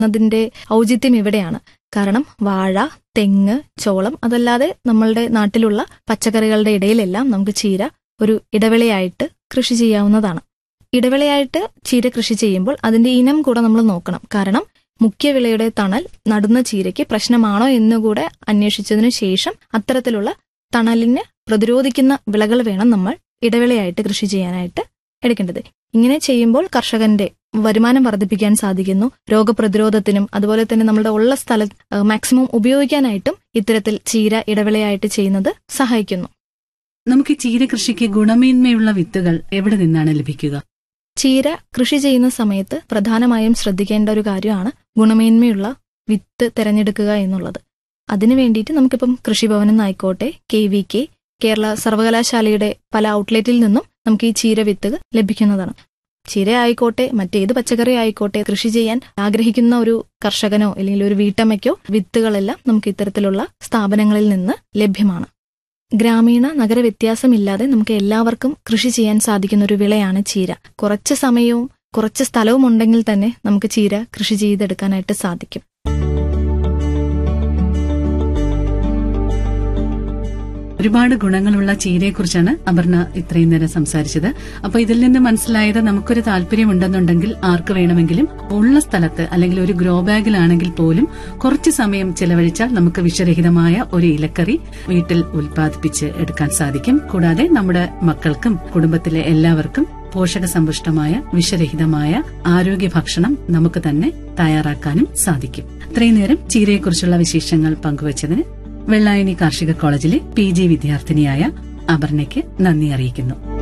അതിന്റെ ഔചിത്യം ഇവിടെയാണ് കാരണം വാഴ തെങ്ങ് ചോളം അതല്ലാതെ നമ്മളുടെ നാട്ടിലുള്ള പച്ചക്കറികളുടെ ഇടയിലെല്ലാം നമുക്ക് ചീര ഒരു ഇടവിളയായിട്ട് കൃഷി ചെയ്യാവുന്നതാണ് ഇടവിളയായിട്ട് ചീര കൃഷി ചെയ്യുമ്പോൾ അതിന്റെ ഇനം കൂടെ നമ്മൾ നോക്കണം കാരണം മുഖ്യ വിളയുടെ തണൽ നടുന്ന ചീരയ്ക്ക് പ്രശ്നമാണോ എന്നുകൂടെ അന്വേഷിച്ചതിനു ശേഷം അത്തരത്തിലുള്ള തണലിനെ പ്രതിരോധിക്കുന്ന വിളകൾ വേണം നമ്മൾ ഇടവിളയായിട്ട് കൃഷി ചെയ്യാനായിട്ട് എടുക്കേണ്ടത് ഇങ്ങനെ ചെയ്യുമ്പോൾ കർഷകന്റെ വരുമാനം വർദ്ധിപ്പിക്കാൻ സാധിക്കുന്നു രോഗപ്രതിരോധത്തിനും അതുപോലെ തന്നെ നമ്മുടെ ഉള്ള സ്ഥലം മാക്സിമം ഉപയോഗിക്കാനായിട്ടും ഇത്തരത്തിൽ ചീര ഇടവിളയായിട്ട് ചെയ്യുന്നത് സഹായിക്കുന്നു നമുക്ക് ഈ ചീര കൃഷിക്ക് ഗുണമേന്മയുള്ള വിത്തുകൾ എവിടെ നിന്നാണ് ലഭിക്കുക ചീര കൃഷി ചെയ്യുന്ന സമയത്ത് പ്രധാനമായും ശ്രദ്ധിക്കേണ്ട ഒരു കാര്യമാണ് ഗുണമേന്മയുള്ള വിത്ത് തിരഞ്ഞെടുക്കുക എന്നുള്ളത് അതിനു വേണ്ടിയിട്ട് നമുക്കിപ്പം കൃഷിഭവനിൽ നിന്നായിക്കോട്ടെ കെ വി കെ കേരള സർവകലാശാലയുടെ പല ഔട്ട്ലെറ്റിൽ നിന്നും നമുക്ക് ഈ ചീര വിത്തുകൾ ലഭിക്കുന്നതാണ് ചീര ആയിക്കോട്ടെ മറ്റേത് പച്ചക്കറി ആയിക്കോട്ടെ കൃഷി ചെയ്യാൻ ആഗ്രഹിക്കുന്ന ഒരു കർഷകനോ അല്ലെങ്കിൽ ഒരു വീട്ടമ്മയ്ക്കോ വിത്തുകളെല്ലാം നമുക്ക് ഇത്തരത്തിലുള്ള സ്ഥാപനങ്ങളിൽ നിന്ന് ലഭ്യമാണ് ഗ്രാമീണ നഗര വ്യത്യാസമില്ലാതെ നമുക്ക് എല്ലാവർക്കും കൃഷി ചെയ്യാൻ സാധിക്കുന്ന ഒരു വിളയാണ് ചീര കുറച്ച് സമയവും കുറച്ച് സ്ഥലവും ഉണ്ടെങ്കിൽ തന്നെ നമുക്ക് ചീര കൃഷി ചെയ്തെടുക്കാനായിട്ട് സാധിക്കും ഒരുപാട് ഗുണങ്ങളുള്ള ചീരയെക്കുറിച്ചാണ് അപർണ ഇത്രയും നേരം സംസാരിച്ചത് അപ്പൊ ഇതിൽ നിന്ന് മനസ്സിലായത് നമുക്കൊരു താല്പര്യമുണ്ടെന്നുണ്ടെങ്കിൽ ആർക്ക് വേണമെങ്കിലും ഉള്ള സ്ഥലത്ത് അല്ലെങ്കിൽ ഒരു ഗ്രോ ബാഗിലാണെങ്കിൽ പോലും കുറച്ച് സമയം ചെലവഴിച്ചാൽ നമുക്ക് വിഷരഹിതമായ ഒരു ഇലക്കറി വീട്ടിൽ ഉൽപ്പാദിപ്പിച്ച് എടുക്കാൻ സാധിക്കും കൂടാതെ നമ്മുടെ മക്കൾക്കും കുടുംബത്തിലെ എല്ലാവർക്കും പോഷകസമ്പുഷ്ടമായ വിഷരഹിതമായ ആരോഗ്യ ഭക്ഷണം നമുക്ക് തന്നെ തയ്യാറാക്കാനും സാധിക്കും ഇത്രയും നേരം ചീരയെക്കുറിച്ചുള്ള വിശേഷങ്ങൾ പങ്കുവച്ചതിന് വെള്ളായണി കാർഷിക കോളേജിലെ പി ജി വിദ്യാർത്ഥിനിയായ അപർണയ്ക്ക് നന്ദി അറിയിക്കുന്നു